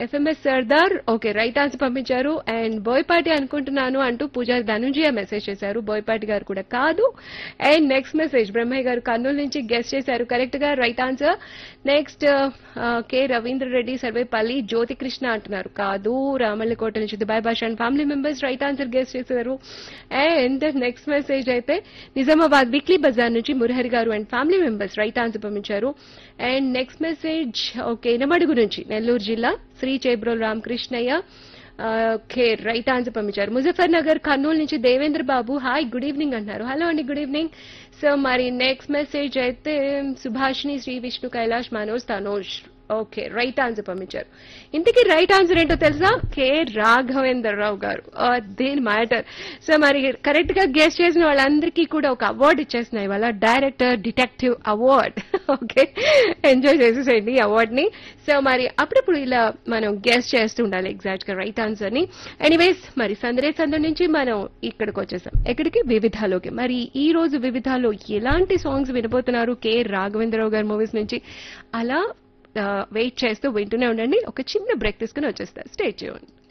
FMS Sardar okay right answer పంపించారు and Boyapati అనుకుంటున్నాను అంటూ పూజారి ధనుంజయ మెసేజ్ చేశారు బోయపాటి గారు కూడా కాదు అండ్ నెక్స్ట్ మెసేజ్ బ్రహ్మయ్య గారు కర్నూలు నుంచి గెస్ట్ చేశారు కరెక్ట్ గా right answer next K Ravindra Reddy Sarvepalli Jyothi Krishna అంటున్నారు కాదు రామల్లకోట నుంచి Dubai Basha and family members right answer guessed చేశారు అండ్ నెక్స్ట్ మెసేజ్ అయితే నిజామాబాద్ వీక్లీ బజార్ నుంచి మురహరి గారు and family members right answer పంపించారు and next message okay Inamadugu నుంచి నెల్లూరు జిల్లా Shri Chebrol Ramakrishnaiah okay right answer పంపించారు ముజఫర్ నగర్ కర్నూలు నుంచి Devendra Babu hi good evening అంటున్నారు హలో అండి గుడ్ ఈవినింగ్ సో మరి నెక్స్ట్ మెసేజ్ అయితే Subhashini Shri Vishnu Kailash Manoj Tanoj okay right answer పంపించారు ఇంతకీ రైట్ ఆన్సర్ ఏంటో తెలుసా కె రాఘవేంద్ర రావు గారు Uh, దీని మ్యాటర్ సో మరి కరెక్ట్ గా గెస్ట్ చేసిన వాళ్ళందరికీ కూడా ఒక అవార్డు ఇచ్చేస్తున్నాయి వాళ్ళ director detective award okay enjoy చేసేసేయండి ఈ అవార్డ్ ని సో మరి అప్పుడప్పుడు ఇలా మనం గెస్ట్ చేస్తూ ఉండాలి ఎగ్జాక్ట్ గా రైట్ ఆన్సర్ ని ఎనీవేస్ మరి సందరే సందడి నుంచి మనం ఇక్కడికి వచ్చేసాం ఎక్కడికి వివిధాలోకి మరి ఈ రోజు వివిధాలో ఎలాంటి సాంగ్స్ వినబోతున్నారు కె రాఘవేంద్రరావు గారి మూవీస్ నుంచి అలా వెయిట్ చేస్తూ వింటూనే ఉండండి ఒక చిన్న బ్రేక్ తీసుకుని వచ్చేస్తారు స్టే చేయండి